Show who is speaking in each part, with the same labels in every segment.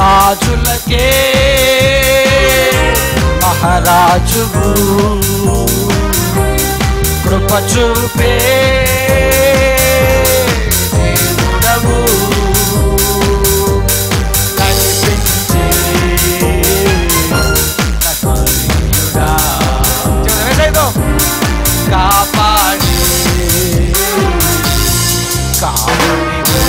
Speaker 1: రాజులకే మహారాజువు కృప చూపే దేవుడవు కనిపించే నటుడా. చూడండి, వేసేయదు. కాపాడే కావలివు.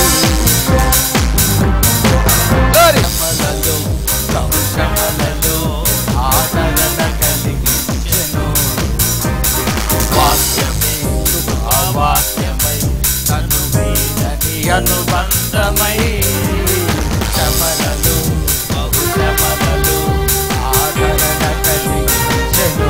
Speaker 1: Glory. శ్రమలలో, సంశ్రమలలో ఆదరణ కలిగించెను. వాక్యమే వాక్యమై తను మీదని అనుబంధమై శ్రమలలో బహు శ్రమలలో ఆదరణ కలిగించెను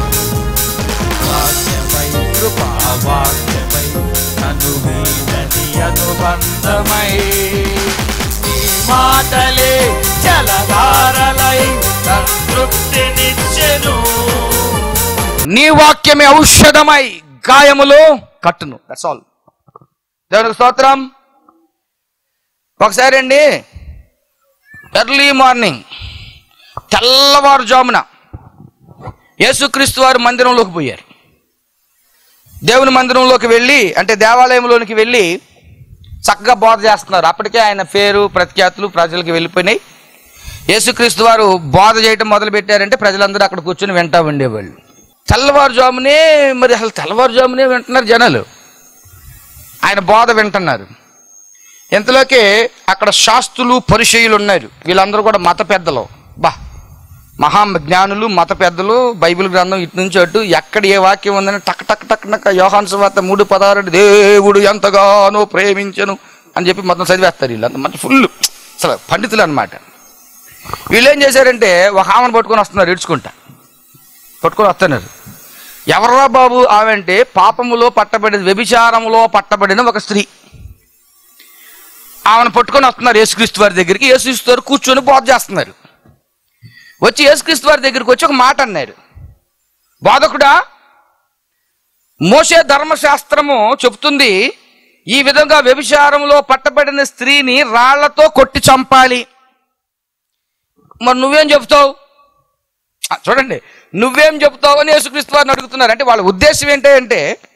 Speaker 1: వాక్యమై కృపా వాక్యమై తను మీదని అనుబంధమై నీ మాటలే జలధారలై సంతృప్తినిచ్చెను నీ వాక్యమే ఔషధమై గాయములు కట్టును దట్స్ ఆల్ దేవునికి స్తోత్రం ఒకసారి అండి ఎర్లీ మార్నింగ్ తెల్లవారుజామున యేసుక్రీస్తు వారు మందిరంలోకి పోయారు దేవుని మందిరంలోకి వెళ్ళి అంటే దేవాలయంలోనికి వెళ్ళి చక్కగా బోధ చేస్తున్నారు అప్పటికే ఆయన పేరు ప్రఖ్యాతులు ప్రజలకు వెళ్ళిపోయినాయి యేసుక్రీస్తు వారు బోధ చేయటం మొదలు పెట్టారంటే ప్రజలందరూ అక్కడ కూర్చొని వింటా ఉండేవాళ్ళు తెల్లవారుజామునే మరి అసలు తెల్లవారుజామునే వింటున్నారు జనాలు ఆయన బోధ వింటున్నారు ఇంతలోకే అక్కడ శాస్త్రులు పరిచయులు ఉన్నారు వీళ్ళందరూ కూడా మత పెద్దలు బా మహా జ్ఞానులు మత పెద్దలు బైబిల్ గ్రంథం ఇటు నుంచి అటు ఎక్కడ ఏ వాక్యం ఉందని టక్ టక్ టక్ టక్ యోహాన్ సువార్త మూడు పదహారు దేవుడు ఎంతగానో ప్రేమించను అని చెప్పి మొత్తం చదివేస్తారు వీళ్ళు అంత మంచి ఫుల్ అసలు పండితులు అనమాట వీళ్ళు ఏం చేశారంటే ఒక ఆమెను పట్టుకొని వస్తున్నారు ఇడ్చుకుంటా పట్టుకొని వస్తున్నారు ఎవర్రా బాబు ఆమె అంటే పాపములో పట్టబడిన వ్యభిచారములో పట్టబడిన ఒక స్త్రీ ఆమెను పట్టుకొని వస్తున్నారు యేసుక్రీస్తు వారి దగ్గరికి యేసుక్రీస్తు వారు కూర్చొని బోధ చేస్తున్నారు వచ్చి యేసుక్రీస్తు వారి దగ్గరికి వచ్చి ఒక మాట అన్నాడు బోధకుడా మోసే ధర్మశాస్త్రము చెప్తుంది ఈ విధంగా వ్యభిచారంలో పట్టబడిన స్త్రీని రాళ్లతో కొట్టి చంపాలి మరి నువ్వేం చెప్తావు ఆ, చూడండి నువ్వేం చెప్తావు అని యేసుక్రీస్తు వారిని అడుగుతున్నారు అంటే వాళ్ళ ఉద్దేశం ఏంటి అంటే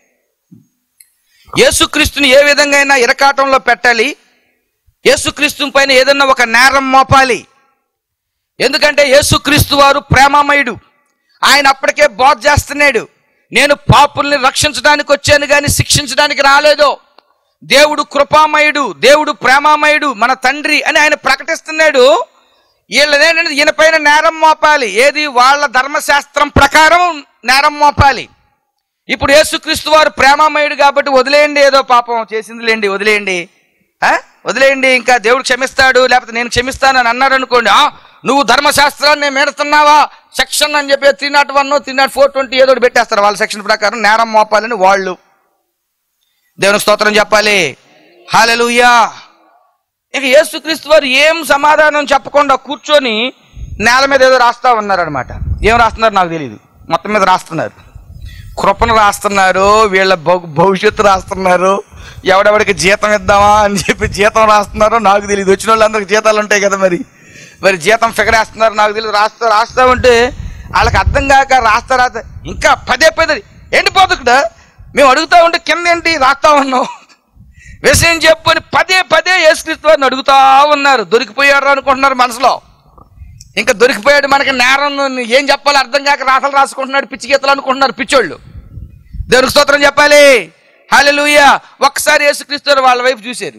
Speaker 1: యేసుక్రీస్తుని ఏ విధంగా అయినా ఇరకాటంలో పెట్టాలి యేసుక్రీస్తు పైన ఏదన్నా ఒక నేరం మోపాలి ఎందుకంటే యేసుక్రీస్తు వారు ప్రేమమయుడు ఆయన అప్పటికే బోధ చేస్తున్నాడు నేను పాపుల్ని రక్షించడానికి వచ్చాను కానీ శిక్షించడానికి రాలేదు దేవుడు కృపామయుడు దేవుడు ప్రేమామయుడు మన తండ్రి అని ఆయన ప్రకటిస్తున్నాడు వీళ్ళదేంటంటే ఈయన పైన నేరం మోపాలి ఏది వాళ్ళ ధర్మశాస్త్రం ప్రకారం నేరం మోపాలి ఇప్పుడు యేసుక్రీస్తు వారు ప్రేమామయుడు కాబట్టి వదిలేయండి ఏదో పాపం చేసిందిలేండి వదిలేయండి ఆ? వదిలేయండి ఇంకా దేవుడు క్షమిస్తాడు లేకపోతే నేను క్షమిస్తాను అని అన్నాడు అనుకోండి ఆ, నువ్వు ధర్మశాస్త్రాన్ని మేడుతున్నావా సెక్షన్ అని చెప్పి three nought one three nought four twenty ఏదో ఒకటి పెట్టేస్తారు వాళ్ళ సెక్షన్ ప్రకారం నేరం మోపాలని వాళ్ళు దేవునికి స్తోత్రం చెప్పాలి హాలెలుయ్యా ఇక యేసుక్రీస్తు వారు ఏం సమాధానం చెప్పకుండా కూర్చొని నేల మీద ఏదో రాస్తా ఉన్నారనమాట ఏం రాస్తున్నారు నాకు తెలియదు మొత్తం మీద రాస్తున్నారు కృపను రాస్తున్నారు వీళ్ళ భవ- భవిష్యత్తు రాస్తున్నారు ఎవడెవడికి జీతం ఇద్దామా అని చెప్పి జీతం రాస్తున్నారు నాకు తెలియదు వచ్చిన వాళ్ళందరికి జీతాలు ఉంటాయి కదా మరి మరి జీతం ఫిగర్ వేస్తున్నారు నాకు తెలియదు రాస్తా రాస్తా ఉంటే వాళ్ళకి అర్థం కాక రాస్తా రాస్తా ఇంకా పదే పదే ఎండిపోతుకుడా మేము అడుగుతా ఉంటే కింద ఏంటి రాస్తా ఉన్నాం విషయం చెప్పుకొని పదే పదే యేసుక్రీస్తు వారిని అడుగుతా ఉన్నారు దొరికిపోయారు అనుకుంటున్నారు మనసులో ఇంకా దొరికిపోయాడు మనకి నేరం ఏం చెప్పాలో అర్థం కాక రాతలు రాసుకుంటున్నాడు పిచ్చి గీతలు అనుకుంటున్నారు పిచ్చోళ్ళు దేవునికి స్తోత్రం చెప్పాలి హాలెలూయ ఒక్కసారి యేసుక్రీస్తు వారు వాళ్ళ వైపు చూశారు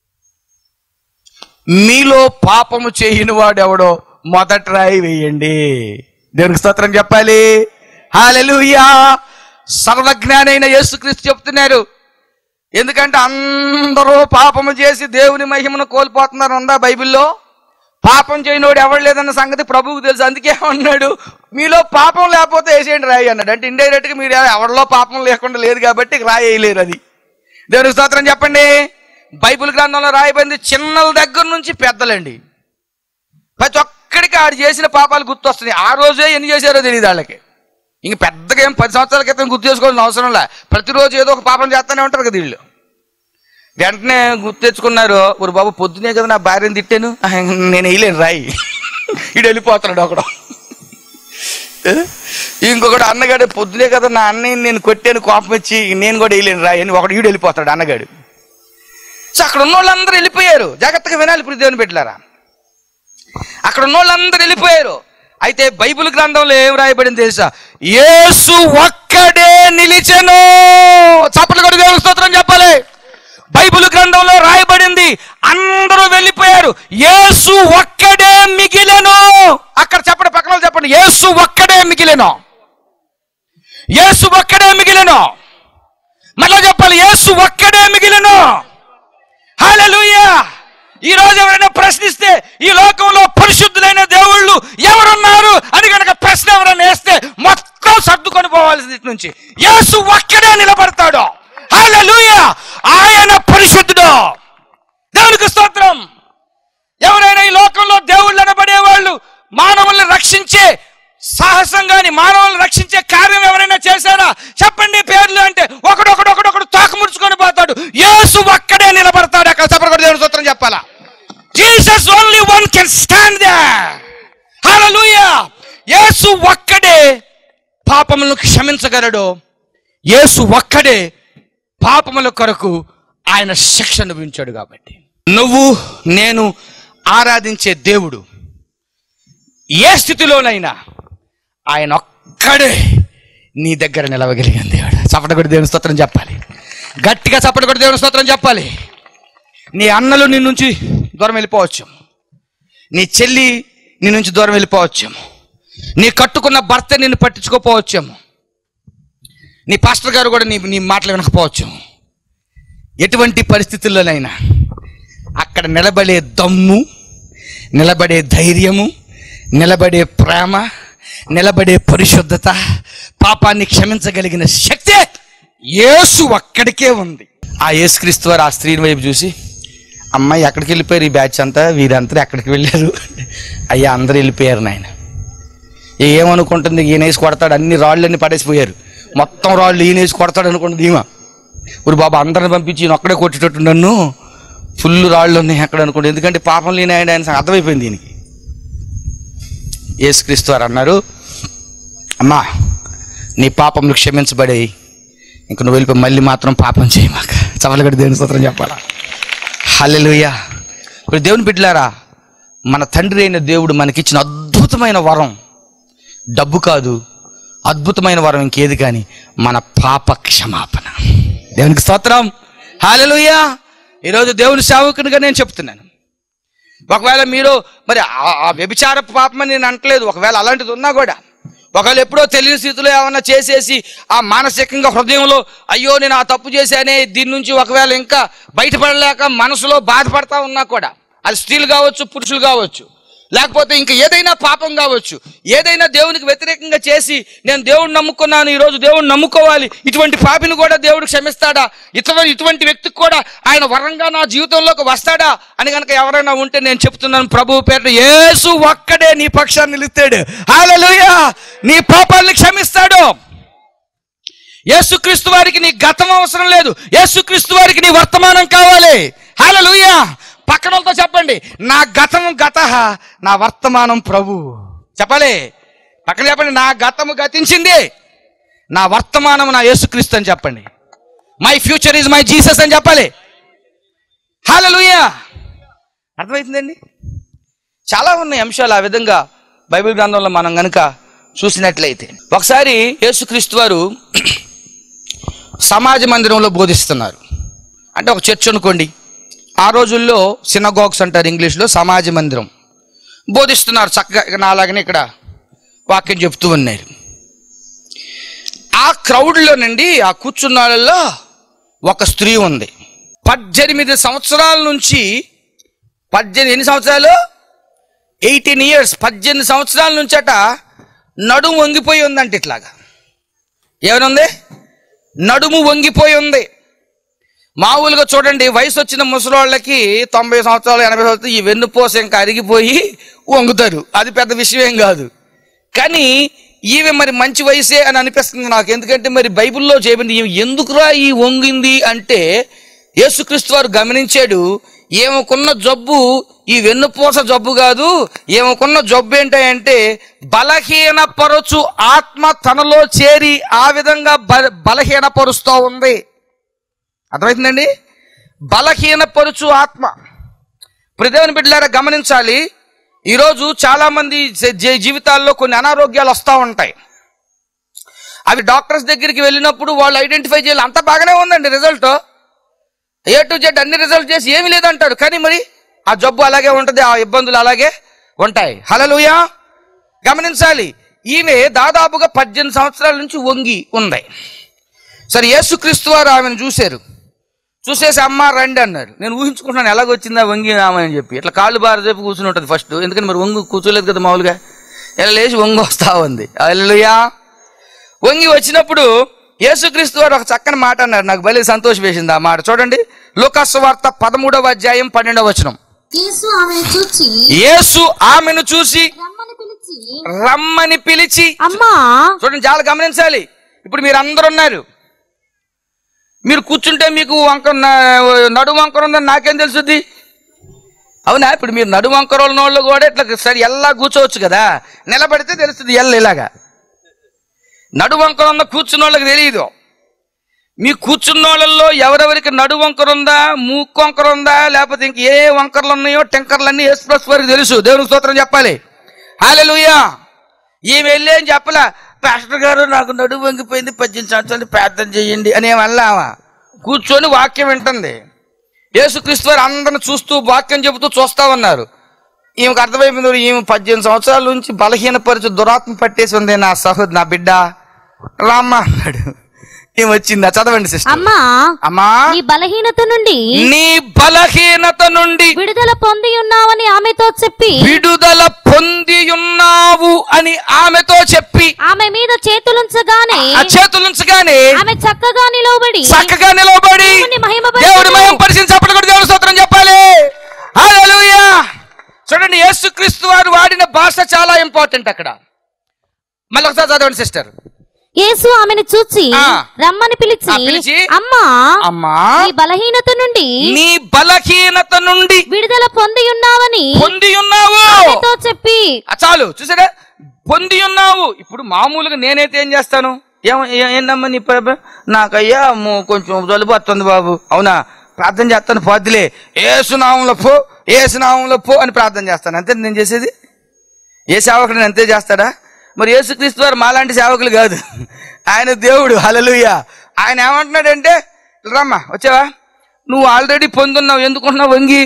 Speaker 1: మీలో పాపము చేయని వాడెవడో మొదటి రాయి వేయండి దేవునికి స్తోత్రం చెప్పాలి హాలెలూయా సర్వజ్ఞానైన యేసుక్రీస్తు చెప్తున్నారు ఎందుకంటే అందరూ పాపము చేసి దేవుని మహిమను కోల్పోతున్నారు ఉందా బైబిల్లో పాపం చేయనోడు ఎవడు లేదన్న సంగతి ప్రభువుకు తెలుసు అందుకే అన్నాడు మీలో పాపం లేకపోతే వేసేయండి రాయి అన్నాడు అంటే ఇండైరెక్ట్ గా మీరు ఎవరిలో పాపం లేకుండా లేదు కాబట్టి ఇక రాయి వేయలేరు అది దేవునికి స్తోత్రం చెప్పండి బైబిల్ గ్రంథంలో రాయబడింది చిన్నల దగ్గర నుంచి పెద్దలండి ప్రతి ఒక్కడికి ఆడు చేసిన పాపాలు గుర్తొస్తున్నాయి ఆ రోజే ఎన్ని చేశారో తెలియదు వాళ్ళకి ఇంక పెద్దగా ఏం పది సంవత్సరాల క్రితం గుర్తు చేసుకోవాల్సిన అవసరం లే ప్రతిరోజు ఏదో ఒక పాపం చేస్తూనే ఉంటారు కదా వీళ్ళు వెంటనే గుర్తు తెచ్చుకున్నారు ఊరు బాబు పొద్దునే కదా నా భార్యను తిట్టాను "ఆహ్, నేను వేయలేను రాయి ఇడు వెళ్ళిపోతున్నాడు ఒకడు ఇంకొకడు అన్నగాడు పొద్దునే కదా నా అన్నయ్యని నేను కొట్టాను కోపం వచ్చి నేను కూడా వేయలేను రాయి అని ఒకడు ఈడు వెళ్ళిపోతాడు అన్నగాడు సో అక్కడ ఉన్న వాళ్ళందరూ వెళ్ళిపోయారు జాగ్రత్తగా వినాలి ఇప్పుడు దేవుని పెట్టారా అక్కడ ఉన్న వాళ్ళందరూ వెళ్ళిపోయారు అయితే బైబిల్ గ్రంథంలో ఏం రాయబడింది తెలుసా యేసు ఒక్కడే నిలిచెను చప్పట్లు కొడు దేవుని స్తోత్రం చెప్పాలి బైబిల్ గ్రంథంలో రాయబడింది అందరూ వెళ్ళిపోయారు యేసు ఒక్కడే మిగిలెను అక్కడ చెప్పండి పక్కన వాళ్ళు చెప్పండి యేసు ఒక్కడే మిగిలెను యేసు ఒక్కడే మిగిలెను మళ్ళా చెప్పాలి యేసు ఒక్కడే మిగిలెను హల్లెలూయా ఈ రోజు ఎవరైనా ప్రశ్నిస్తే ఈ లోకంలో పరిశుద్ధులైన దేవుళ్ళు ఎవరున్నారు అని కనుక ప్రశ్న ఎవరైనా వేస్తే మొత్తం సర్దుకొని పోవాల్సింది ఇటు నుంచి యేసు ఒక్కడే నిలబడతాడు హల్లెలూయా ఆయన పరిశుద్ధుడు దేవునికి స్తోత్రం ఎవరైనా ఈ లోకంలో దేవుళ్ళు అనబడే వాళ్ళు మానవుల్ని రక్షించే సాహసంగాని మానవులను రక్షించే కార్యం ఎవరైనా చేశారా చెప్పండి పేర్లు అంటే ఒకడొకడు ఒకడొకడు తోక ముడుచుకొని పోతాడు యేసు ఒక్కడే నిలబడతాడు అక్కడ చెప్పకూడదు దేవుని సూత్రం చెప్పాలా Jesus only one can stand they hallelujah Yesu ఒక్కడే పాపములను క్షమించగలడు యేసు ఒక్కడే పాపముల కొరకు ఆయన శిక్ష అనుభవించాడు కాబట్టి నువ్వు నేను ఆరాధించే దేవుడు ఏ స్థితిలోనైనా ఆయన ఒక్కడే నీ దగ్గర నిలవగలిగిన దేవుడు చప్పటకొడి దేవుని స్తోత్రం చెప్పాలి గట్టిగా చప్పటకొడి దేవుని స్తోత్రం చెప్పాలి నీ అన్నలు నీ నుంచి దూరం వెళ్ళిపోవచ్చు నీ చెల్లి నీ నుంచి దూరం వెళ్ళిపోవచ్చేమో నీ కట్టుకున్న భర్త నిన్ను పట్టించుకోపోవచ్చేమో నీ పాస్టర్ గారు కూడా నీ నీ మాటలు వినకపోవచ్చు ఎటువంటి పరిస్థితుల్లోనైనా అక్కడ నిలబడే దమ్ము నిలబడే ధైర్యము నిలబడే ప్రేమ నిలబడే పరిశుద్ధత పాపాన్ని క్షమించగలిగిన శక్తి యేసు ఒక్కడికే ఉంది ఆ యేసుక్రీస్తు వారు ఆ స్త్రీని వైపు చూసి అమ్మాయి ఎక్కడికి వెళ్ళిపోయారు ఈ బ్యాచ్ అంతా వీరంతా ఎక్కడికి వెళ్ళారు అయ్యా అందరూ వెళ్ళిపోయారు నాయన ఏమనుకుంటుంది ఈయన వేసి కొడతాడు అన్ని రాళ్ళన్నీ పడేసిపోయారు మొత్తం రాళ్ళు ఈయన వేసి కొడతాడు అనుకుంటుంది ఈమె ఇప్పుడు బాబా అందరిని పంపించి ఈయన ఒక్కడే కొట్టేటట్టు నన్ను ఫుల్ రాళ్ళు ఉన్నాయి అక్కడ అనుకోండి ఎందుకంటే పాపం లేని ఆయన ఆయన సంగతి అర్థమైపోయింది దీనికి యేసుక్రీస్తు వారు అన్నారు అమ్మా నీ పాపములు క్షమించబడాయి ఇంక నువ్వు వెళ్ళిపోయి మళ్ళీ మాత్రం పాపం చేయమాక చవలగడి దేవుని స్తోత్రం చెప్పాలా హల్లెలూయా ఇప్పుడు దేవుని బిడ్డలారా మన తండ్రి అయిన దేవుడు మనకిచ్చిన అద్భుతమైన వరం డబ్బు కాదు అద్భుతమైన వరం ఇంకేది కానీ మన పాప క్షమాపణ దేవునికి స్తోత్రం హాలలుయా ఈరోజు దేవుని సేవకునిగా నేను చెప్తున్నాను ఒకవేళ మీరు మరి ఆ- ఆ వ్యభిచార పాపం అని నేను అంటలేదు ఒకవేళ అలాంటిది ఉన్నా కూడా ఒకవేళ ఎప్పుడో తెలియని స్థితిలో ఏమన్నా చేసేసి ఆ మానసికంగా హృదయంలో అయ్యో నేను ఆ తప్పు చేశానే దీని నుంచి ఒకవేళ ఇంకా బయటపడలేక మనసులో బాధపడతా ఉన్నా కూడా అది స్త్రీలు కావచ్చు పురుషులు కావచ్చు లేకపోతే ఇంకా ఏదైనా పాపం కావచ్చు ఏదైనా దేవునికి వ్యతిరేకంగా చేసి నేను దేవుడిని నమ్ముకున్నాను ఈరోజు దేవుడిని నమ్ముకోవాలి ఇటువంటి పాపిని కూడా దేవుడు క్షమిస్తాడా ఇతర ఇటువంటి వ్యక్తికి కూడా ఆయన వరంగా నా జీవితంలోకి వస్తాడా అని కనుక ఎవరైనా ఉంటే నేను చెప్తున్నాను ప్రభు పేరు యేసు ఒక్కడే నీ పక్షాన్ని నిలుస్తాడు హల్లెలూయా నీ పాపాన్ని క్షమిస్తాడు యేసుక్రీస్తు వారికి నీ గతం అవసరం లేదు యేసుక్రీస్తు వారికి నీ వర్తమానం కావాలి హల్లెలూయా పక్కన వాళ్ళతో చెప్పండి నా గతం గత నా వర్తమానం ప్రభు చెప్పాలి పక్కన చెప్పండి నా గతము గతించింది నా వర్తమానం నా యేసుక్రీస్తు అని చెప్పండి my future is my Jesus అని చెప్పాలి హల్లెలూయా అర్థమవుతుందండి చాలా ఉన్నాయి అంశాలు ఆ విధంగా బైబిల్ గ్రంథంలో మనం గనుక చూసినట్లయితే ఒకసారి యేసుక్రీస్తు వారు సమాజ మందిరంలో బోధిస్తున్నారు అంటే ఒక చర్చ్ అనుకోండి ఆ రోజుల్లో సినగాగ్స్ అంటారు ఇంగ్లీష్లో సమాజ మందిరం బోధిస్తున్నారు చక్కగా ఇక నాలాగనే ఇక్కడ వాక్యం చెప్తూ ఉన్నారు ఆ క్రౌడ్లో నుండి ఆ కూర్చున్న వాళ్ళల్లో ఒక స్త్రీ ఉంది పద్దెనిమిది సంవత్సరాల నుంచి పద్దెనిమిది ఎన్ని సంవత్సరాలు ఎయిటీన్ ఇయర్స్ పద్దెనిమిది సంవత్సరాల నుంచి అట నడుము వంగిపోయి ఉందంట ఇట్లాగా ఏమనుంది నడుము వంగిపోయి ఉంది మామూలుగా చూడండి వయసు వచ్చిన ముసలోళ్ళకి తొంభై సంవత్సరాలు ఎనభై సంవత్సరాలు ఈ వెన్నుపోస ఇంకా అరిగిపోయి వంగుతారు అది పెద్ద విషయం ఏం కాదు కానీ ఈమె మరి మంచి వయసే అని అనిపిస్తుంది నాకు ఎందుకంటే మరి బైబిల్లో చేయబడింది ఈమె ఎందుకురా ఈ వంగింది అంటే యేసుక్రీస్తు వారు గమనించాడు ఏమకున్న జబ్బు ఈ వెన్నుపూస జబ్బు కాదు ఏమకున్న జబ్బు ఏంటంటే బలహీనపరచు ఆత్మ తనలో చేరి ఆ విధంగా బల బలహీనపరుస్తూ ఉంది అర్థమవుతుందండి బలహీనపరుచు ఆత్మ ప్రదేవని బిడ్డలారా గమనించాలి ఈరోజు చాలామంది జీ- జీ- జీవితాల్లో కొన్ని అనారోగ్యాలు వస్తూ ఉంటాయి అవి డాక్టర్స్ దగ్గరికి వెళ్ళినప్పుడు వాళ్ళు ఐడెంటిఫై చేయాలి అంత బాగానే ఉందండి రిజల్ట్ ఏ టు జెడ్ అన్ని రిజల్ట్ చేసి ఏమీ లేదంటారు కానీ మరి ఆ జబ్బు అలాగే ఉంటుంది ఆ ఇబ్బందులు అలాగే ఉంటాయి హలలుయా గమనించాలి ఈమె దాదాపుగా పద్దెనిమిది సంవత్సరాల నుంచి వంగి ఉంది సరే యేసుక్రీస్తు వారు ఆమెను చూశారు చూసేసి అమ్మ రండి అన్నారు నేను ఊహించుకుంటున్నాను ఎలాగొచ్చిందా వంగి ఆమె అని చెప్పి ఇట్లా కాళ్ళు బార చెప్పి కూర్చుని ఉంటుంది ఫస్ట్ ఎందుకని మరి వంగు కూర్చోలేదు కదా మామూలుగా ఇలా లేచి వంగు వస్తా ఉంది అల్లుయా వంగి వచ్చినప్పుడు యేసుక్రీస్తు వారు ఒక చక్కని మాట అన్నారు నాకు భలే సంతోషం వేసింది ఆ మాట చూడండి లోకాసు వార్త పదమూడవ అధ్యాయం పన్నెండవ వచనం
Speaker 2: యేసు ఆమెను చూచి
Speaker 1: యేసు ఆమెను చూసి
Speaker 2: రమ్మని పిలిచి
Speaker 1: రమ్మని పిలిచి
Speaker 2: అమ్మా
Speaker 1: చూడండి చాలా గమనించాలి ఇప్పుడు మీరు అందరు ఉన్నారు మీరు కూర్చుంటే మీకు వంక న- నడుము వంకర ఉందని నాకేం తెలుసుద్ది అవునా ఇప్పుడు మీరు నడుము వంకర ఉన్న వాళ్ళు కూడా ఇట్లా సరి ఎల్లా కూర్చోవచ్చు కదా నిలబడితే తెలుస్తుంది ఎల్ల ఇలాగా నడు వంకర ఉన్న కూర్చున్న వాళ్ళకి తెలియదు మీ కూర్చున్న వాళ్ళల్లో ఎవరెవరికి నడు వంకర ఉందా మూక్కు వంకర ఉందా లేకపోతే ఇంక ఏ వంకరలు ఉన్నాయో టెంకర్లన్నీ ఎస్ ప్లస్ వారికి తెలుసు దేవునికి స్తోత్రం చెప్పాలి హాలెలుయా ఈమె వెళ్ళి ఏం చెప్పలా పాస్టర్ గారు నాకు నడుము వంగిపోయింది పద్దెనిమిది సంవత్సరాలు ప్రార్థన చేయండి అని వెళ్ళామా కూర్చొని వాక్యం వింటుంది యేసుక్రీస్తు వారు అందరిని చూస్తూ వాక్యం చెబుతూ చూస్తా ఉన్నారు ఈమెకు అర్థమైపోయింది ఈమె పద్దెనిమిది సంవత్సరాల నుంచి బలహీనపరిచి దురాత్మ పట్టేసి ఉంది నా సహోదరు నా బిడ్డ రామ్మ అన్నాడు ఈమె వచ్చిందా చదవండి సిస్టర్
Speaker 2: అమ్మా
Speaker 1: అమ్మా
Speaker 2: నీ బలహీనత నుండి
Speaker 1: నీ బలహీనత నుండి
Speaker 2: విడుదల పొంది ఉన్నావని ఆమెతో చెప్పి
Speaker 1: విడుదల పొంది ఉన్నావు అని ఆమెతో చెప్పి
Speaker 2: ఆమె మీద చేతులుంచగానే
Speaker 1: ఆ చేతులుంచగానే
Speaker 2: ఆమె చక్కగా నిలవబడి
Speaker 1: చక్కగా నిలవబడి
Speaker 2: దేవుని మహిమపరచుచు.
Speaker 1: దేవుడి మహిమ పరిశీలి చెప్పడం కూడా దేవుని స్తోత్రం చెప్పాలి హల్లెలూయా చూడండి యేసుక్రీస్తు వారు వాడిన భాష చాలా ఇంపార్టెంట్ అక్కడ మళ్ళీ ఒకసారి చదవండి సిస్టర్
Speaker 2: యేసు ఆమెను చూచి
Speaker 1: ఆ.
Speaker 2: రమ్మని పిలిచి
Speaker 1: ఆ, పిలిచి,
Speaker 2: అమ్మా
Speaker 1: అమ్మా
Speaker 2: నీ బలహీనత నుండి
Speaker 1: నీ బలహీనత నుండి
Speaker 2: విడుదల పొంది ఉన్నావని
Speaker 1: పొంది ఉన్నావు
Speaker 2: ఆమెతో చెప్పి
Speaker 1: ఆ, చాలు చూసారా పొంది ఉన్నావు ఇప్పుడు మామూలుగా నేనైతే ఏం చేస్తాను ఏమ ఏ- ఏంటమ్మా నీ ప్రాబ్లం నాకయ్యా అమ్మో కొంచెం జలుబు వస్తుంది బాబు అవునా ప్రార్థన చేస్తాను పోద్దులే ఏసునామంలో పో ఏసునామంలో పో అని ప్రార్థన చేస్తాను అంతే నేను చేసేది ఏ సేవకుడు అంతే చేస్తాడా మరి యేసుక్రీస్తు వారు మాలాంటి సేవకులు కాదు ఆయన దేవుడు హలలుయ ఆయన ఏమంటున్నాడంటే రమ్మా వచ్చావా నువ్వు ఆల్రెడీ పొందున్నావు ఎందుకున్నావు వంగి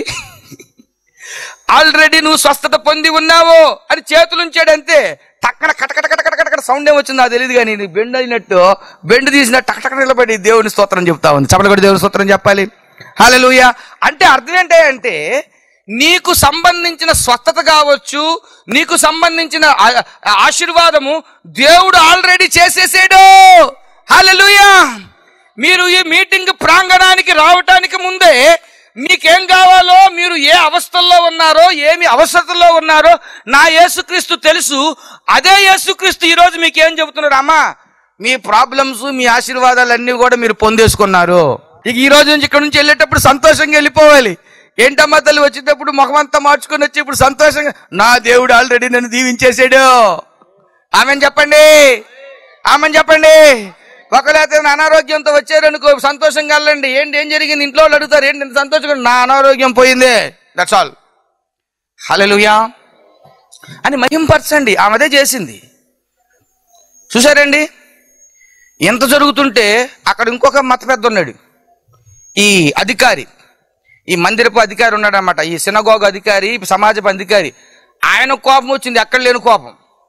Speaker 1: ఆల్రెడీ నువ్వు స్వస్థత పొంది ఉన్నావు అని చేతులుంచాడు అంతే టక్కన కటకట కటకట కటకట సౌండ్ ఏమొచ్చిందో నాకు తెలియదు కానీ నీ బెండ్ అయినట్టు బెండ్ తీసినట్టు టకటక నిలబడి దేవుని స్తోత్రం చెప్తా ఉంది చెప్పలు కూడా దేవుని స్తోత్రం చెప్పాలి హాలూయ అంటే అర్థం ఏంటి అంటే నీకు సంబంధించిన స్వస్థత కావచ్చు నీకు సంబంధించిన ఆ- ఆశీర్వాదము దేవుడు ఆల్రెడీ చేసేసాడు హాలూయా మీరు ఈ మీటింగ్ ప్రాంగణానికి రావటానికి ముందే మీకేం కావాలో మీరు ఏ అవస్థల్లో ఉన్నారో ఏమి అవసరతల్లో ఉన్నారో నా యేసుక్రీస్తు తెలుసు అదే యేసుక్రీస్తు ఈరోజు మీకేం చెబుతున్నారు అమ్మా మీ ప్రాబ్లమ్స్ మీ ఆశీర్వాదాలన్నీ కూడా మీరు పొందేసుకున్నారు ఇక ఈ రోజు నుంచి ఇక్కడ నుంచి వెళ్ళేటప్పుడు సంతోషంగా వెళ్ళిపోవాలి ఏంటమ్మా తల్లి వచ్చేటప్పుడు ముఖమంతా మార్చుకొని వచ్చి ఇప్పుడు సంతోషంగా నా దేవుడు ఆల్రెడీ నన్ను దీవించేసాడు ఆమెను చెప్పండి ఆమెను చెప్పండి ఒకవేళ ఏదైనా అనారోగ్యంతో వచ్చారనుకో సంతోషంగా వెళ్ళండి ఏంటి ఏం జరిగింది ఇంట్లో వాళ్ళు అడుగుతారు ఏంటి ఇంత సంతోషంగా నా అనారోగ్యం పోయింది దట్స్ ఆల్ హలలుయా అని మహింపరచండి ఆమెదే చేసింది చూసారండి ఎంత జరుగుతుంటే అక్కడ ఇంకొక మత పెద్ద ఉన్నాడు ఈ అధికారి ఈ మందిరపు అధికారి ఉన్నాడు అనమాట ఈ సినగోగ అధికారి సమాజపు అధికారి ఆయన కోపం వచ్చింది ఎక్కడ లేని కోపం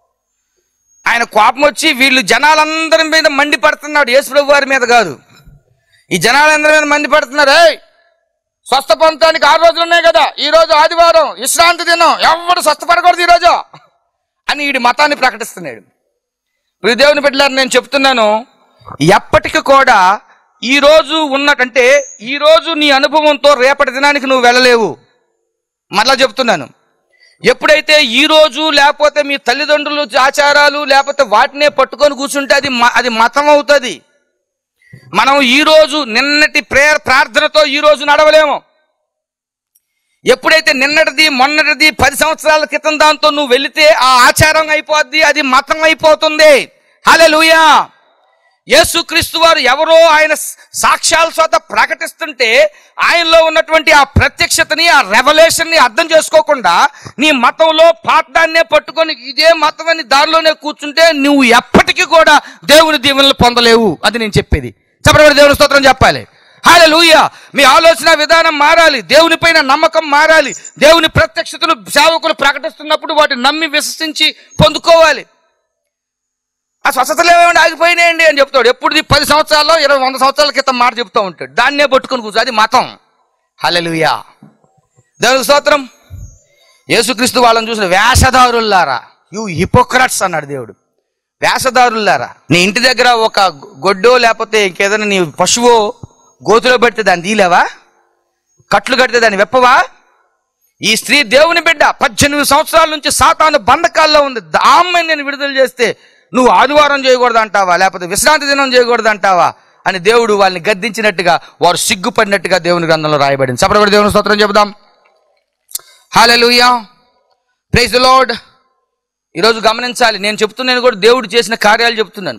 Speaker 1: ఆయన కోపం వచ్చి వీళ్ళు జనాలందరి మీద మండి పడుతున్నాడు యేసుప్రభు వారి మీద కాదు ఈ జనాలందరి మీద మండి పడుతున్నారు "ఏయ్, స్వస్థ పొందటానికి ఆరు రోజులు ఉన్నాయి కదా ఈ రోజు ఆదివారం విశ్రాంతి దినం ఎవడు స్వస్థపడకూడదు ఈ రోజు అని వీడి మతాన్ని ప్రకటిస్తున్నాడు ఇప్పుడు దేవుని బిడ్డలారు నేను చెప్తున్నాను ఎప్పటికి కూడా ఈ రోజు ఉన్నటంటే ఈ రోజు నీ అనుభవంతో రేపటి దినానికి నువ్వు వెళ్ళలేవు మరలా చెప్తున్నాను ఎప్పుడైతే ఈ రోజు లేకపోతే మీ తల్లిదండ్రులు ఆచారాలు లేకపోతే వాటినే పట్టుకొని కూర్చుంటే అది మ- అది మతం అవుతుంది మనం ఈ రోజు నిన్నటి ప్రేయర్ ప్రార్థనతో ఈ రోజు నడవలేము ఎప్పుడైతే నిన్నటిది మొన్నటిది పది సంవత్సరాల క్రితం దాంతో నువ్వు వెళితే ఆ ఆచారం అయిపోద్ది అది మతం అయిపోతుంది హల్లెలూయా యేసుక్రీస్తు వారు ఎవరో ఆయన సాక్ష్యాల చేత ప్రకటిస్తుంటే ఆయనలో ఉన్నటువంటి ఆ ప్రత్యక్షతని ఆ రెవల్యూషన్ ని అర్థం చేసుకోకుండా నీ మతంలో పాఠాన్నే పట్టుకొని ఇదే మతం అని దానిలోనే కూర్చుంటే నువ్వు ఎప్పటికీ కూడా దేవుని దీవెనలు పొందలేవు అది నేను చెప్పేది చెప్పబడి దేవుని స్తోత్రం చెప్పాలి హాలే మీ ఆలోచన విధానం మారాలి దేవుని పైన నమ్మకం మారాలి దేవుని ప్రత్యక్షతలు సేవకులు ప్రకటిస్తున్నప్పుడు వాటిని నమ్మి విశ్వసించి పొందుకోవాలి ఆ స్వస్థతలు ఏమైనా ఆగిపోయినాయండి అని చెప్తాడు ఎప్పుడు పది సంవత్సరాల్లో ఇరవై వంద సంవత్సరాల క్రితం మాట చెప్తూ ఉంటాడు దాన్నే పట్టుకుని కూర్చో అది మతం హలలుయా దేవునికి స్తోత్రం యేసుక్రీస్తు వాళ్ళని చూసిన వేషధారుల్లారా యు హిపోక్రట్స్ అన్నాడు దేవుడు వేషధారుల్లారా నీ ఇంటి దగ్గర ఒక గొడ్డో లేకపోతే ఇంకేదైనా నీ పశువో గోతులో పెడితే దాన్ని తీలేవా కట్లు కడితే దాన్ని వెప్పవా ఈ స్త్రీ దేవుని బిడ్డ పద్దెనిమిది సంవత్సరాల నుంచి సాతాను బంధకాల్లో ఉంది ఆమె నేను విడుదల చేస్తే నువ్వు ఆదివారం చేయకూడదు అంటావా లేకపోతే విశ్రాంతి దినం చేయకూడదు అంటావా అని దేవుడు వాళ్ళని గద్దించినట్టుగా వారు సిగ్గుపడినట్టుగా దేవుని గ్రంథంలో రాయబడింది సపరగడ దేవుని స్తోత్రం చెబుదాం హాలూయా ప్రైజ్ ద లార్డ్ ఈరోజు గమనించాలి నేను చెప్తున్నాను కూడా దేవుడు చేసిన కార్యాలు చెప్తున్నాను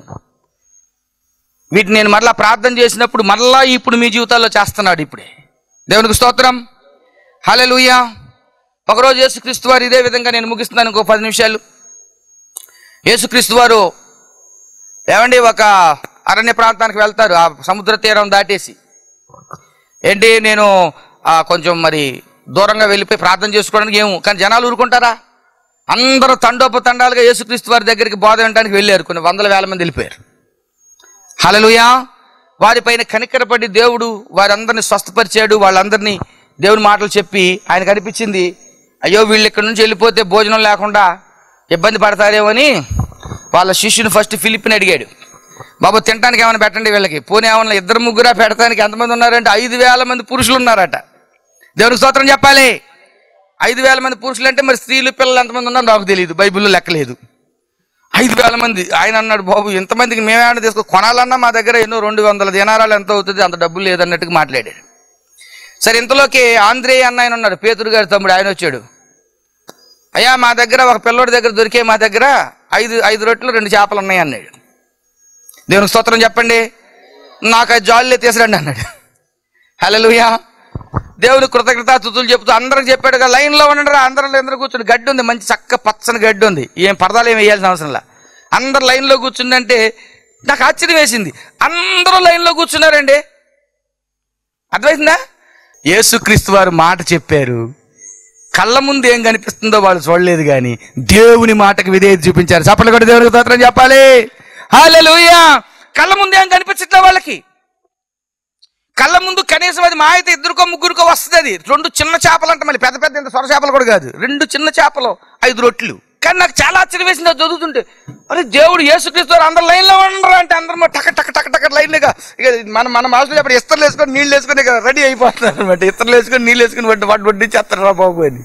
Speaker 1: వీటిని నేను మరలా ప్రార్థన చేసినప్పుడు మరలా ఇప్పుడు మీ జీవితాల్లో చేస్తున్నాడు ఇప్పుడే దేవునికి స్తోత్రం హల్లెలూయా ఒకరోజు యేసుక్రీస్తు వారు ఇదే విధంగా నేను ముగిస్తున్నాను ఇంకో పది నిమిషాలు యేసుక్రీస్తు వారు ఏమండి ఒక అరణ్య ప్రాంతానికి వెళ్తారు ఆ సముద్ర తీరం దాటేసి ఏంటి నేను ఆ, కొంచెం మరి దూరంగా వెళ్ళిపోయి ప్రార్థన చేసుకోవడానికి ఏమో కానీ జనాలు ఊరుకుంటారా అందరూ తండోపతండాలుగా యేసుక్రీస్తు వారి దగ్గరికి బోధ వినడానికి వెళ్ళారు కొన్ని వందల వేల మంది వెళ్ళిపోయారు హలలుయా వారిపైన కనికరపడి దేవుడు వారందరిని స్వస్థపరిచాడు వాళ్ళందరినీ దేవుని మాటలు చెప్పి ఆయనకు అనిపించింది అయ్యో వీళ్ళు ఇక్కడ నుంచి వెళ్ళిపోతే భోజనం లేకుండా ఇబ్బంది పడతారేమని వాళ్ళ శిష్యుని ఫస్ట్ ఫిలిప్ని అడిగాడు బాబు తినడానికి ఏమైనా పెట్టండి వీళ్ళకి పోనీ ఏమన్నా ఇద్దరు ముగ్గురా పెడతానికి ఎంతమంది ఉన్నారంటే ఐదు వేల మంది పురుషులు ఉన్నారట దేవునికి స్తోత్రం చెప్పాలి ఐదు వేల మంది పురుషులు అంటే మరి స్త్రీలు పిల్లలు ఎంతమంది ఉన్నారో నాకు తెలియదు బైబిల్లో లెక్కలేదు ఐదు వేల మంది ఆయన అన్నాడు బాబు ఎంతమందికి మేమేమైనా తీసుకో కొనాలన్నా మా దగ్గర ఎన్నో రెండు వందల దినారాలు ఎంత అవుతుంది అంత డబ్బులు లేదన్నట్టుగా మాట్లాడాడు సరే ఇంతలోకి ఆంధ్రేయ అన్న ఆయన ఉన్నాడు పేతురు గారి తమ్ముడు ఆయన వచ్చాడు అయ్యా మా దగ్గర ఒక పిల్లోడి దగ్గర దొరికే మా దగ్గర ఐదు ఐదు రొట్టెలు రెండు చేపలు ఉన్నాయి అన్నాడు దేవునికి స్తోత్రం చెప్పండి నాకు ఆ జాలీలే తీసిరండి అన్నాడు హలోయా దేవుని కృతజ్ఞత తుతులు చెప్తూ అందరికి చెప్పాడు కదా లైన్లో ఉండండి రా అందరూ అందరూ కూర్చుని గడ్డి ఉంది మంచి చక్క పచ్చని గడ్డి ఉంది ఏం పరదాలు ఏం వేయాల్సిన అవసరంలా అందరు లైన్లో కూర్చుందంటే నాకు ఆశ్చర్యం వేసింది అందరూ లైన్లో కూర్చున్నారండి అర్థమైందా యేసుక్రీస్తు వారు మాట చెప్పారు కళ్ళ ముందు ఏం కనిపిస్తుందో వాళ్ళు చూడలేదు కానీ దేవుని మాటకు విధేయత చూపించారు చప్పట్లు కూడా దేవునికి స్తోత్రం చెప్పాలి హల్లెలూయా కళ్ళ ముందు ఏం కనిపించట్లే వాళ్ళకి కళ్ళ ముందు కనీసం అది మా అయితే ఇద్దరికో ముగ్గురికో వస్తుంది అది రెండు చిన్న చేపలు అంటే మళ్ళీ పెద్ద పెద్ద ఇంత సొర చేపలు కూడా కాదు రెండు చిన్న చేపలు ఐదు రొట్లు కానీ నాకు చాలా ఆశ్చర్యం వేసింది అది చదువుతుంటే అరే దేవుడు యేసుక్రీస్తు వారు అందరు లైన్లో ఉండరు అంటే అందరూ టక టక టక టక లైన్గా ఇక మన మన మాస్టర్ చెప్పండి ఇస్తర్లు వేసుకొని నీళ్ళు వేసుకొని ఇక రెడీ అయిపోతున్నారు అనమాట ఇస్తర్లు వేసుకొని నీళ్ళు వేసుకొని వాటి వాటి వడ్డించేస్తారు రా బాబు అని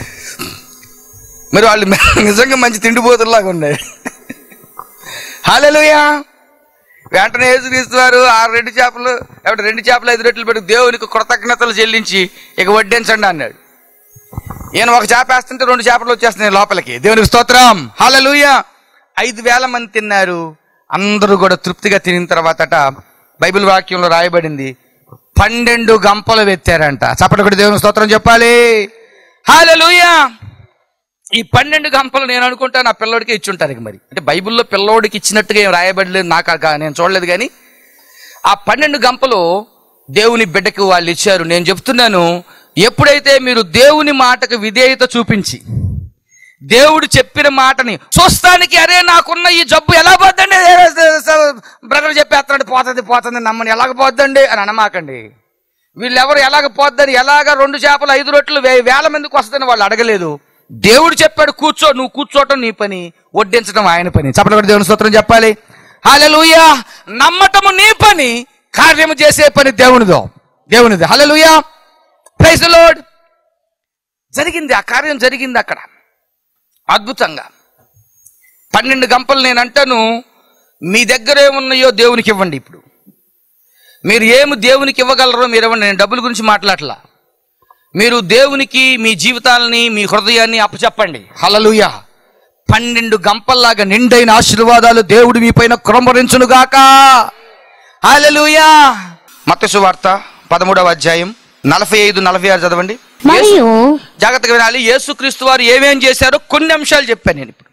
Speaker 1: మరి వాళ్ళు నిజంగా మంచి తిండిపోతులాగా ఉన్నాయి హాలెలుయా వెంటనే యేసుక్రీస్తువారు ఆ రెండు చేపలు లేకపోతే రెండు చేపలు ఐదు రెట్లు పెట్టి దేవునికి కృతజ్ఞతలు చెల్లించి ఇక వడ్డించండి అన్నాడు ఈయన ఒక చేప వేస్తుంటే రెండు చేపలు వచ్చేస్తున్నాయి లోపలికి దేవునికి స్తోత్రం హాలలుయ ఐదు వేల మంది తిన్నారు అందరూ కూడా తృప్తిగా తినిన తర్వాతట బైబిల్ వాక్యంలో రాయబడింది పన్నెండు గంపలు వెత్తారంట చప్పటి కూడా దేవునికి స్తోత్రం చెప్పాలి హాలలుయా ఈ పన్నెండు గంపలు నేను అనుకుంటా నా పిల్లోడికి ఇచ్చుంటారు ఇక మరి అంటే బైబిల్లో పిల్లోడికి ఇచ్చినట్టుగా ఏం రాయబడలేదు నాకు ఆ- నేను చూడలేదు కానీ ఆ పన్నెండు గంపలు దేవుని బిడ్డకు వాళ్ళు ఇచ్చారు నేను చెప్తున్నాను ఎప్పుడైతే మీరు దేవుని మాటకు విధేయత చూపించి దేవుడు చెప్పిన మాటని చూస్తానికి అరే నాకున్న ఈ జబ్బు ఎలా పోద్దండి బ్రదర్ చెప్పేస్తున్నాడు పోతుంది పోతుంది నమ్మని ఎలాగ పోద్దండి అని అనమాకండి వీళ్ళెవరు ఎలాగ పోద్దని ఎలాగ రెండు చేపలు ఐదు రొట్టెలు వే- వేల మందికి వస్తుందని వాళ్ళు అడగలేదు దేవుడు చెప్పాడు కూర్చో నువ్వు కూర్చోవటం నీ పని వడ్డించడం ఆయన పని చెప్పలు కూడా దేవుని స్తోత్రం చెప్పాలి హల్లెలూయా నమ్మటము నీ పని కార్యము చేసే పని దేవునిదో దేవునిది హల్లెలూయా ప్రైజ్ లోడ్ జరిగింది ఆ కార్యం జరిగింది అక్కడ అద్భుతంగా పన్నెండు గంపలు నేను అంటాను మీ దగ్గర ఏమున్నాయో దేవునికి ఇవ్వండి ఇప్పుడు మీరు ఏమి దేవునికి ఇవ్వగలరో మీరు ఇవ్వండి నేను డబ్బుల గురించి మాట్లాడలా మీరు దేవునికి మీ జీవితాలని మీ హృదయాన్ని అప్పచెప్పండి హలలుయ పన్నెండు గంపల్లాగా నిండైన ఆశీర్వాదాలు దేవుడు మీ పైన క్రమరించునుగాక హలలుయా మత్తసు వార్త పదమూడవ అధ్యాయం నలభై ఐదు నలభై ఆరు చదవండి
Speaker 2: మరియు
Speaker 1: జాగ్రత్తగా వినాలి యేసుక్రీస్తు వారు ఏమేం చేశారో కొన్ని అంశాలు చెప్పాను నేను ఇప్పుడు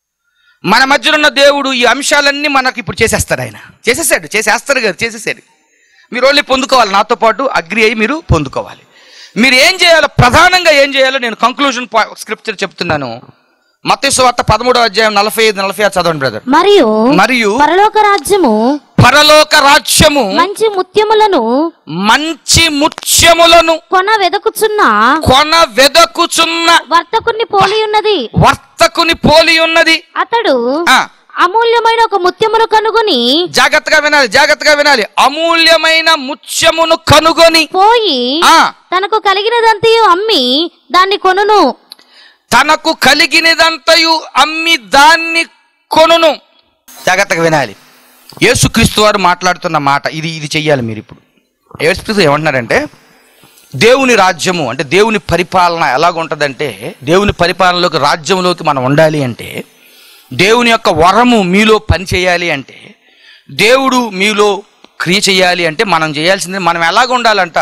Speaker 1: మన మధ్యలో ఉన్న దేవుడు ఈ అంశాలన్నీ మనకి ఇప్పుడు చేసేస్తాడు ఆయన చేసేసాడు చేసేస్తాడు కదా చేసేసాడు మీరు ఓన్లీ పొందుకోవాలి నాతో పాటు అగ్రి అయ్యి మీరు పొందుకోవాలి మీరు ఏం చేయాలో ప్రధానంగా ఏం చేయాలో నేను కంక్లూజన్ స్క్రిప్చర్ చెప్తున్నాను మత్తయి వార్త పదమూడో అధ్యాయం నలభై ఐదు నలభై ఆరు చదవండి బ్రదర్
Speaker 2: మరియు
Speaker 1: మరియు
Speaker 2: పరలోక రాజ్యము
Speaker 1: పరలోక రాజ్యము
Speaker 2: మంచి ముత్యములను
Speaker 1: మంచి ముత్యములను
Speaker 2: కొన వెదకుచున్న
Speaker 1: కొన వెదకుచున్న
Speaker 2: వర్తకుని పోలి ఉన్నది
Speaker 1: వర్తకుని పోలి ఉన్నది
Speaker 2: అతడు
Speaker 1: ఆ
Speaker 2: అమూల్యమైన ఒక ముత్యమును కనుగొని
Speaker 1: జాగ్రత్తగా వినాలి జాగ్రత్తగా వినాలి అమూల్యమైన ముత్యమును కనుగొని
Speaker 2: పోయి
Speaker 1: ఆ
Speaker 2: తనకు కలిగినదంతయు అమ్మి దాన్ని కొనును
Speaker 1: తనకు కలిగినదంతయు అమ్మి దాన్ని కొనును జాగ్రత్తగా వినాలి యేసుక్రీస్తు వారు మాట్లాడుతున్న మాట ఇది ఇది చెయ్యాలి మీరు ఇప్పుడు యేసుక్రీస్తు ఏమంటున్నారంటే దేవుని రాజ్యము అంటే దేవుని పరిపాలన ఎలాగుంటుందంటే దేవుని పరిపాలనలోకి రాజ్యంలోకి మనం ఉండాలి అంటే దేవుని యొక్క వరము మీలో పని చేయాలి అంటే దేవుడు మీలో క్రియ చేయాలి అంటే మనం చేయాల్సింది మనం ఎలాగ ఉండాలంట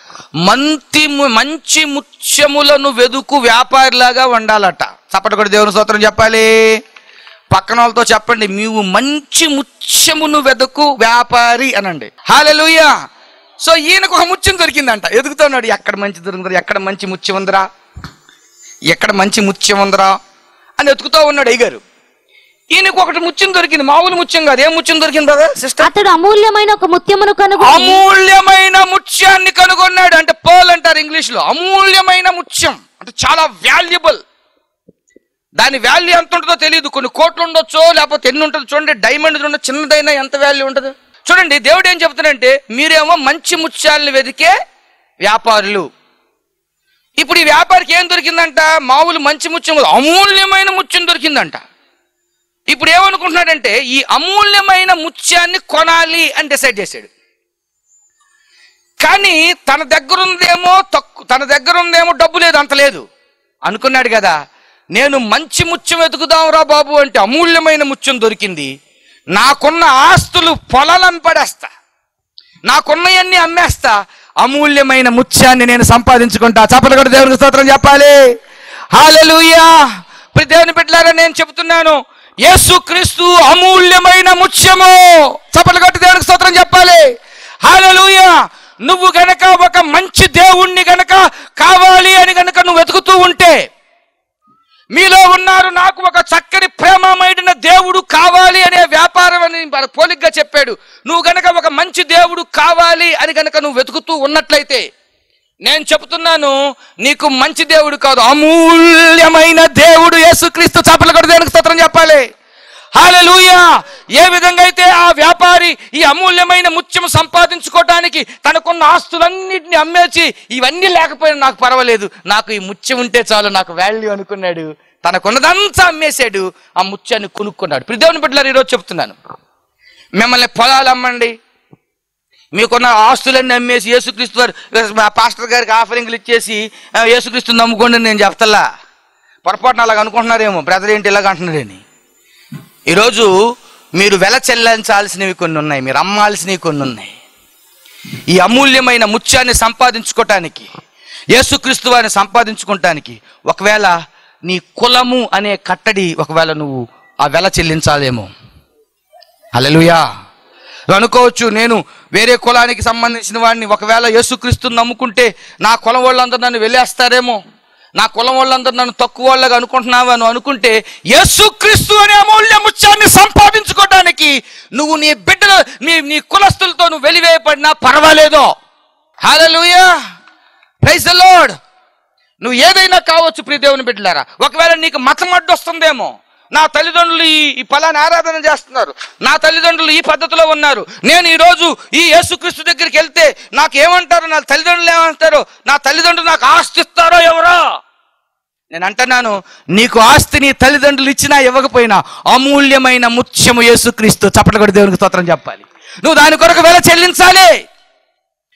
Speaker 1: మంచి ము- మంచి ముత్యములను వెదుకు వ్యాపారిలాగా ఉండాలట చప్పటి కూడా దేవుని స్తోత్రం చెప్పాలి పక్కన వాళ్ళతో చెప్పండి నీవు మంచి ముత్యమును వెదుకు వ్యాపారి అనండి హాలెలూయా సో ఈయనకు ఒక ముత్యం దొరికిందంట ఎదుగుతున్నాడు ఎక్కడ మంచి దొరికిందిరా ఎక్కడ మంచి ముత్యం ఉందిరా ఎక్కడ మంచి ముత్యం ఉందిరా అని ఎతుకుతూ ఉన్నాడు అయ్యగారు ఈయనకు ఒకటి ముత్యం దొరికింది మామూలు ముత్యం కాదు ఏం ముత్యం దొరికింది కదా సిస్టర్
Speaker 2: అతడు అమూల్యమైన ఒక ముత్యమును కనుగొని
Speaker 1: అమూల్యమైన ముత్యాన్ని కనుగొన్నాడు అంటే పర్ల్ అంటారు ఇంగ్లీష్ లో అమూల్యమైన ముత్యం అంటే చాలా వాల్యుబుల్ దాని వాల్యూ ఎంత ఉంటుందో తెలియదు కొన్ని కోట్లు ఉండొచ్చో లేకపోతే ఎన్ని ఉంటుందో చూడండి డైమండ్ చూడండి చిన్నదైనా ఎంత వాల్యూ ఉంటుంది చూడండి దేవుడు ఏం చెప్తున్నాడంటే మీరేమో మంచి ముత్యాలను వెతికే వ్యాపారులు ఇప్పుడు ఈ వ్యాపారికి ఏం దొరికిందంట మామూలు మంచి ముత్యం కాదు, అమూల్యమైన ముత్యం దొరికిందంట ఇప్పుడు ఏమనుకుంటున్నాడంటే ఈ అమూల్యమైన ముత్యాన్ని కొనాలి అని డిసైడ్ చేశాడు కానీ తన దగ్గర ఉందేమో తక్కు తన దగ్గర ఉందేమో డబ్బు లేదు అంత లేదు అనుకున్నాడు కదా నేను మంచి ముత్యం వెతుకుదాంరా బాబు అంటే అమూల్యమైన ముత్యం దొరికింది నాకున్న ఆస్తులు పొలాలను పడేస్తా నాకున్నవన్నీ అమ్మేస్తా అమూల్యమైన ముత్యాన్ని నేను సంపాదించుకుంటా చప్పలు కూడా దేవునికి స్తోత్రం చెప్పాలి హాలెలూయా ఇప్పుడు దేవుని బిడ్డలారా నేను చెబుతున్నాను యేసుక్రీస్తు అమూల్యమైన ముత్యము చప్పలు కొట్టి దేవునికి స్తోత్రం చెప్పాలి హాలెలూయా నువ్వు గనక ఒక మంచి దేవుణ్ణి గనక కావాలి అని గనక నువ్వు వెతుకుతూ ఉంటే మీలో ఉన్నారు నాకు ఒక చక్కని ప్రేమమైడిన దేవుడు కావాలి అనే వ్యాపారం అని మన పోలిగ్గా చెప్పాడు నువ్వు గనక ఒక మంచి దేవుడు కావాలి అని గనక నువ్వు వెతుకుతూ ఉన్నట్లయితే నేను చెప్తున్నాను నీకు మంచి దేవుడు కాదు అమూల్యమైన దేవుడు యేసుక్రీస్తు చేపలు కూడా దేవునికి స్తోత్రం చెప్పాలి హాలూయా ఏ విధంగా అయితే ఆ వ్యాపారి ఈ అమూల్యమైన ముత్యం సంపాదించుకోవడానికి తనకున్న ఆస్తులన్నింటినీ అమ్మేసి ఇవన్నీ లేకపోయినా నాకు పర్వాలేదు నాకు ఈ ముత్యం ఉంటే చాలు నాకు వాల్యూ అనుకున్నాడు తనకున్నదంతా అమ్మేశాడు ఆ ముత్యాన్ని కొనుక్కున్నాడు ఇప్పుడు దేవుని బిడ్డలారు ఈరోజు చెప్తున్నాను మిమ్మల్ని పొలాలు అమ్మండి మీకున్న ఆస్తులన్నీ అమ్మేసి యేసుక్రీస్తు వారు మా పాస్టర్ గారికి ఆఫరింగ్లు ఇచ్చేసి "ఆ, యేసుక్రీస్తుని నమ్ముకోండి అని నేను చెప్తలా పొరపాటున అలాగ అనుకుంటున్నారేమో బ్రదర్ ఏంటి ఇలాగ అంటున్నాడని ఈరోజు మీరు వెల చెల్లించాల్సినవి కొన్ని ఉన్నాయి మీరు అమ్మాల్సినవి కొన్ని ఉన్నాయి ఈ అమూల్యమైన ముత్యాన్ని సంపాదించుకోవటానికి యేసుక్రీస్తు వారిని సంపాదించుకోవటానికి ఒకవేళ నీ కులము అనే కట్టడి ఒకవేళ నువ్వు ఆ వెల చెల్లించాలేమో అలలుయా నువ్వు అనుకోవచ్చు నేను వేరే కులానికి సంబంధించిన వాడిని ఒకవేళ యేసుక్రీస్తుని నమ్ముకుంటే నా కులం వాళ్ళందరూ నన్ను వెళ్ళేస్తారేమో నా కులం వాళ్ళందరూ నన్ను తక్కువ వాళ్ళగా అనుకుంటున్నావా నువ్వు అనుకుంటే యేసుక్రీస్తు అనే అమూల్య ముత్యాన్ని సంపాదించుకోవడానికి నువ్వు నీ బిడ్డలు నీ నీ కులస్తులతో నువ్వు వెలివేయబడినా పర్వాలేదో హాలూయా ప్రైజ్ ద లార్డ్ నువ్వు ఏదైనా కావచ్చు ప్రియ దేవుని బిడ్డలారా ఒకవేళ నీకు మతం అడ్డు వస్తుందేమో నా తల్లిదండ్రులు ఈ ఈ ఫలాన్ని ఆరాధన చేస్తున్నారు నా తల్లిదండ్రులు ఈ పద్ధతిలో ఉన్నారు నేను ఈ రోజు ఈ యేసుక్రీస్తు దగ్గరికి వెళ్తే నాకు ఏమంటారు నా తల్లిదండ్రులు ఏమంటారు నా తల్లిదండ్రులు నాకు ఆస్తి ఇస్తారో ఎవరో నేను అంటున్నాను నీకు ఆస్తి నీ తల్లిదండ్రులు ఇచ్చినా ఇవ్వకపోయినా అమూల్యమైన ముత్యము యేసుక్రీస్తు చప్పట్లు కొట్టి దేవునికి స్తోత్రం చెప్పాలి నువ్వు దాని కొరకు వెల చెల్లించాలి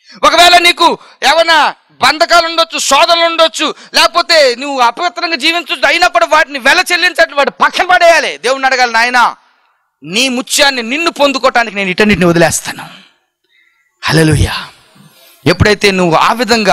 Speaker 1: ఒకవేళ నీకు ఏమైనా బంధకాలు ఉండొచ్చు శోధనలు ఉండొచ్చు లేకపోతే నువ్వు అపవిత్రంగా జీవించు అయినప్పుడు వాటిని వెల చెల్లించట్టు వాడు పక్కన పడేయాలి దేవుడిని అడగాలి నాయన నీ ముత్యాన్ని నిన్ను పొందుకోవటానికి నేను ఇటన్నిటిని వదిలేస్తాను హల్లెలూయా ఎప్పుడైతే నువ్వు ఆ విధంగా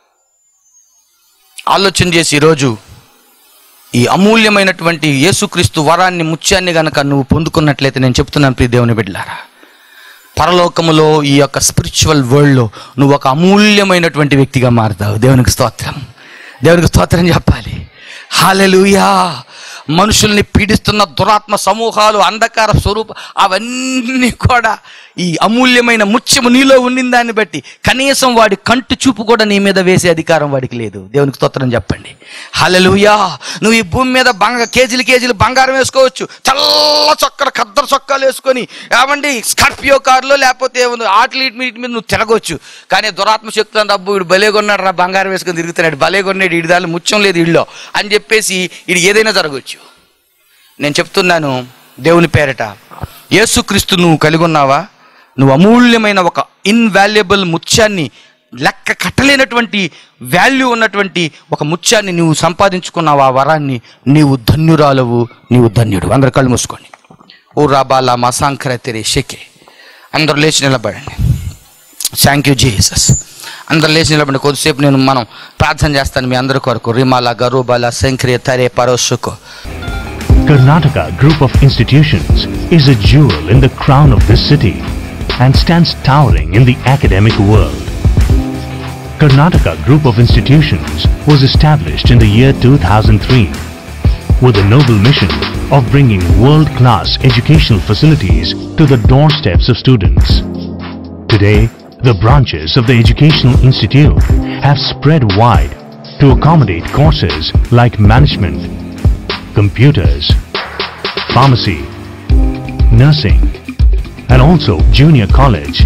Speaker 1: ఆలోచన చేసి ఈరోజు ఈ అమూల్యమైనటువంటి యేసుక్రీస్తు వరాన్ని ముత్యాన్ని గనక నువ్వు పొందుకున్నట్లయితే నేను చెప్తున్నాను ప్రియ దేవుని బిడ్డలారా పరలోకములో ఈ యొక్క స్పిరిచువల్ వరల్డ్లో నువ్వు ఒక అమూల్యమైనటువంటి వ్యక్తిగా మారుతావు దేవునికి స్తోత్రం దేవునికి స్తోత్రం చెప్పాలి హాలెలుయా మనుషుల్ని పీడిస్తున్న దురాత్మ సమూహాలు అంధకార స్వరూప అవన్నీ కూడా ఈ అమూల్యమైన ముత్యము నీలో ఉండిన దాన్ని బట్టి కనీసం వాడి కంటి చూపు కూడా నీ మీద వేసే అధికారం వాడికి లేదు దేవునికి స్తోత్రం చెప్పండి హల్లెలూయా నువ్వు ఈ భూమి మీద బంగ కేజీలు కేజీలు బంగారం వేసుకోవచ్చు చల్ల చొక్కల కద్దరు చొక్కాలు వేసుకొని ఏమండి స్కార్పియో కారులో లేకపోతే ఏముంది ఆటలు ఇటు వీటి మీద నువ్వు తిరగవచ్చు కానీ దురాత్మ శక్తులను డబ్బు వీడు భలే కొన్నాడు రా బంగారం వేసుకొని తిరుగుతున్నాడు భలే కొన్నాడు వీడి దాని ముత్యం లేదు ఇళ్ళలో అని చెప్పేసి ఇది ఏదైనా జరగవచ్చు నేను చెప్తున్నాను దేవుని పేరట యేసుక్రీస్తు నువ్వు కలిగి ఉన్నావా నువ్వు అమూల్యమైన ఒక ఇన్వాల్యుబుల్ ముత్యాన్ని లెక్క కట్టలేనటువంటి వాల్యూ ఉన్నటువంటి ఒక ముత్యాన్ని నువ్వు సంపాదించుకున్నావు ఆ వరాన్ని నీవు ధన్యురాలవు నీవు ధన్యుడు అందరు కళ్ళు మూసుకోండి ఓ రాబాలా మసాంకర తెరే షెకే అందరూ లేచి నిలబడండి థ్యాంక్ యూ జీసస్ అందరు లేచి నిలబడి కొద్దిసేపు నేను మనం ప్రార్థన చేస్తాను మీ అందరి కొరకు రిమాల గరూబాల Shankari తరే పరోసుకో
Speaker 3: Karnataka Group of Institutions is a jewel in the crown of this city and stands towering in the academic world. Karnataka Group of Institutions was established in the year 2003 with a noble mission of bringing world-class educational facilities to the doorsteps of students. Today, the branches of the Educational Institute have spread wide to accommodate courses like management, computers, pharmacy, nursing, and also junior college.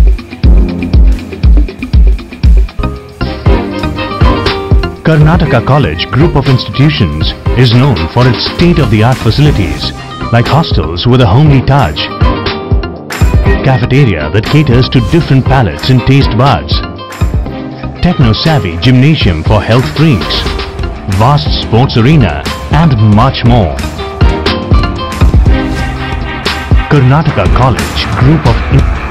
Speaker 3: Karnataka College Group of Institutions is known for its state-of-the-art facilities like hostels with a homely touch, cafeteria that caters to different palates and taste buds, techno-savvy gymnasium for health freaks, vast sports arena, and much more. Karnataka College Group of In-